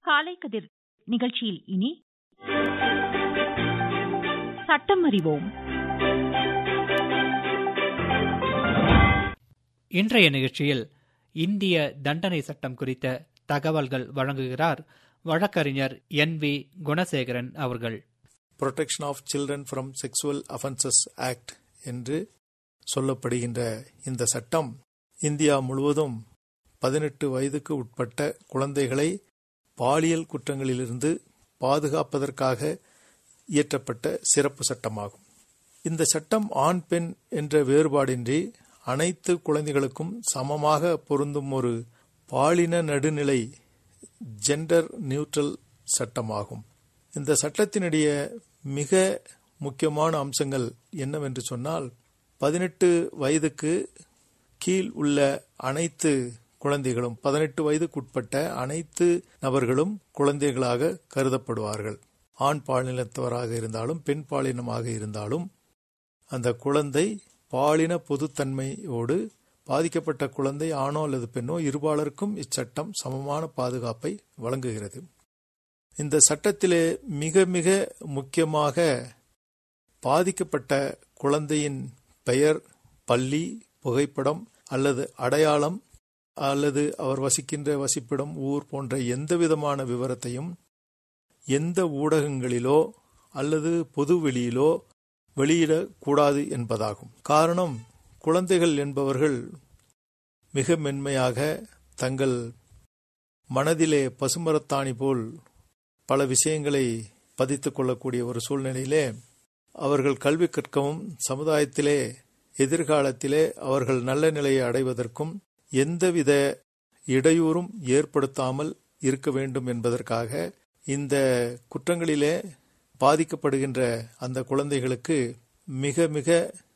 காலை கதிர் நிகழ்ச்சியில் இனி சட்டம் அறிவோம் இன்றைய நிகழ்ச்சியில் இந்திய தண்டனை சட்டம் குறித்த தகவல்கள் வழங்குகிறார் வழக்கறிஞர் என் வி குணசேகரன் அவர்கள் protection of children from sexual offences act என்று சொல்லப்படுகின்ற இந்த சட்டம் இந்தியா முழுவதும் பதினெட்டு வயதுக்கு உட்பட்ட குழந்தைகளை பாலியல் குற்றங்களிலிருந்து பாதுகாப்பதற்காக இயற்றப்பட்ட சிறப்பு சட்டமாகும் இந்த சட்டம் ஆண் பெண் என்ற வேறுபாடின்றி அனைத்து குழந்தைகளுக்கும் சமமாக பொருந்தும் ஒரு பாலின நடுநிலை ஜெண்டர் நியூட்ரல் சட்டமாகும் இந்த சட்டத்தினுடைய மிக முக்கியமான அம்சங்கள் என்னவென்று சொன்னால் பதினெட்டு வயதுக்கு கீழ் உள்ள அனைத்து குழந்தைகளும் பதினெட்டு வயதுக்குட்பட்ட அனைத்து நபர்களும் குழந்தைகளாக கருதப்படுவார்கள் ஆண் பாலினத்தவராக இருந்தாலும் பெண் பாலினமாக இருந்தாலும் அந்த குழந்தை பாலின பொதுத்தன்மையோடு பாதிக்கப்பட்ட குழந்தை ஆணோ அல்லது பெண்ணோ இருபாலருக்கும் இச்சட்டம் சமமான பாதுகாப்பை வழங்குகிறது இந்த சட்டத்திலே மிக மிக முக்கியமாக பாதிக்கப்பட்ட குழந்தையின் பெயர் பள்ளி புகைப்படம் அல்லது அடையாளம் அல்லது அவர் வசிக்கின்ற வசிப்பிடம் ஊர் போன்ற எந்த விதமான விவரத்தையும் எந்த ஊடகங்களிலோ அல்லது பொதுவெளியிலோ வெளியிடக்கூடாது என்பதாகும் காரணம் குழந்தைகள் என்பவர்கள் மிக மென்மையாக தங்கள் மனதிலே பசுமரத்தாணி போல் பல விஷயங்களை பதித்துக் கொள்ளக்கூடிய ஒரு சூழ்நிலையிலே அவர்கள் கல்வி கற்கவும் சமுதாயத்திலே எதிர்காலத்திலே அவர்கள் நல்ல நிலையை அடைவதற்கும் எந்தவித இடையூறும் ஏற்படுத்தாமல் இருக்க வேண்டும் என்பதற்காக இந்த குற்றங்களிலே பாதிக்கப்படுகின்ற அந்த குழந்தைகளுக்கு மிக மிக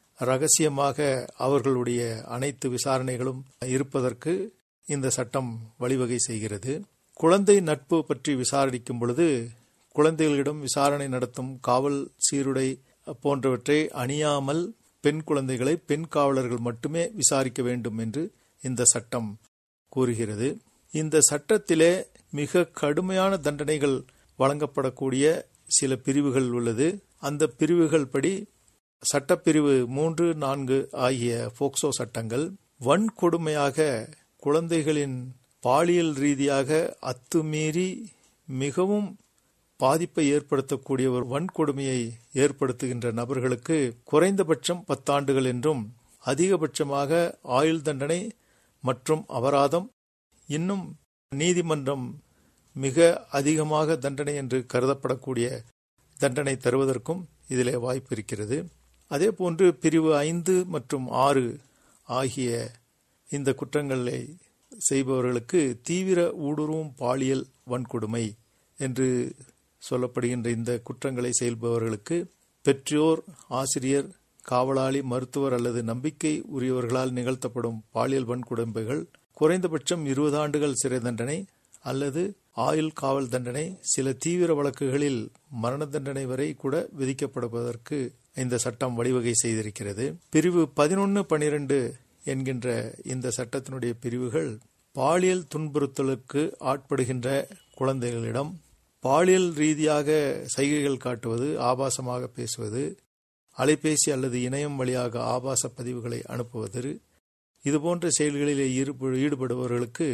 ரகசியமாக அவர்களுடைய அனைத்து விசாரணைகளும் இருப்பதற்கு இந்த சட்டம் வழிவகை செய்கிறது குழந்தை நட்பு பற்றி விசாரிக்கும் பொழுது குழந்தைகளிடம் விசாரணை நடத்தும் காவல் சீருடை போன்றவற்றை அணியாமல் பெண் குழந்தைகளை பெண் காவலர்கள் மட்டுமே விசாரிக்க வேண்டும் என்று இந்த சட்டம் கூறுகிறது இந்த சட்டத்திலே மிக கடுமையான தண்டனைகள் வழங்கப்படக்கூடிய சில பிரிவுகள் உள்ளது அந்த பிரிவுகள் படி சட்டப்பிரிவு மூன்று நான்கு ஆகிய போக்சோ சட்டங்கள் வன்கொடுமையாக குழந்தைகளின் பாலியல் ரீதியாக அத்துமீறி மிகவும் பாதிப்பை ஏற்படுத்தக்கூடிய ஒரு வன்கொடுமையை ஏற்படுத்துகின்ற நபர்களுக்கு குறைந்தபட்சம் பத்தாண்டுகள் என்றும் அதிகபட்சமாக ஆயுள் தண்டனை மற்றும் அபராதம் இன்னும் நீதிமன்றம் மிக அதிகமாக தண்டனை என்று கருதப்படக்கூடிய தண்டனை தருவதற்கும் இதிலே வாய்ப்பு இருக்கிறது அதே போன்று பிரிவு ஐந்து மற்றும் ஆறு ஆகிய இந்த குற்றங்களை செய்பவர்களுக்கு தீவிர ஊடுருவும் பாலியல் வன்கொடுமை என்று சொல்லப்படுகின்ற இந்த குற்றங்களை செயல்பவர்களுக்கு பெற்றோர் ஆசிரியர் காவலாளி மருத்துவர் அல்லது நம்பிக்கை உரியவர்களால் நிகழ்த்தப்படும் பாலியல் வன்கொடுமைகள் குறைந்தபட்சம் இருபது ஆண்டுகள் சிறை தண்டனை அல்லது ஆயுள் காவல் தண்டனை சில தீவிர வழக்குகளில் மரண தண்டனை வரை கூட விதிக்கப்படுவதற்கு இந்த சட்டம் வழிவகை செய்திருக்கிறது பிரிவு பதினொன்று பனிரெண்டு என்கின்ற இந்த சட்டத்தினுடைய பிரிவுகள் பாலியல் துன்புறுத்தலுக்கு ஆட்படுகின்ற குழந்தைகளிடம் பாலியல் ரீதியாக சைகைகள் காட்டுவது ஆபாசமாக பேசுவது அலைபேசி அல்லது இணையம் வழியாக ஆபாச பதிவுகளை அனுப்புவது இதுபோன்ற செயல்களிலே ஈடுபடுபவர்களுக்கு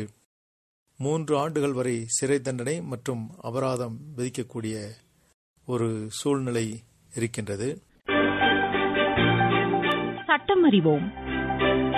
மூன்று ஆண்டுகள் வரை சிறை தண்டனை மற்றும் அபராதம் விதிக்கக்கூடிய ஒரு சூழ்நிலை இருக்கின்றது சட்டம் அறிவோம்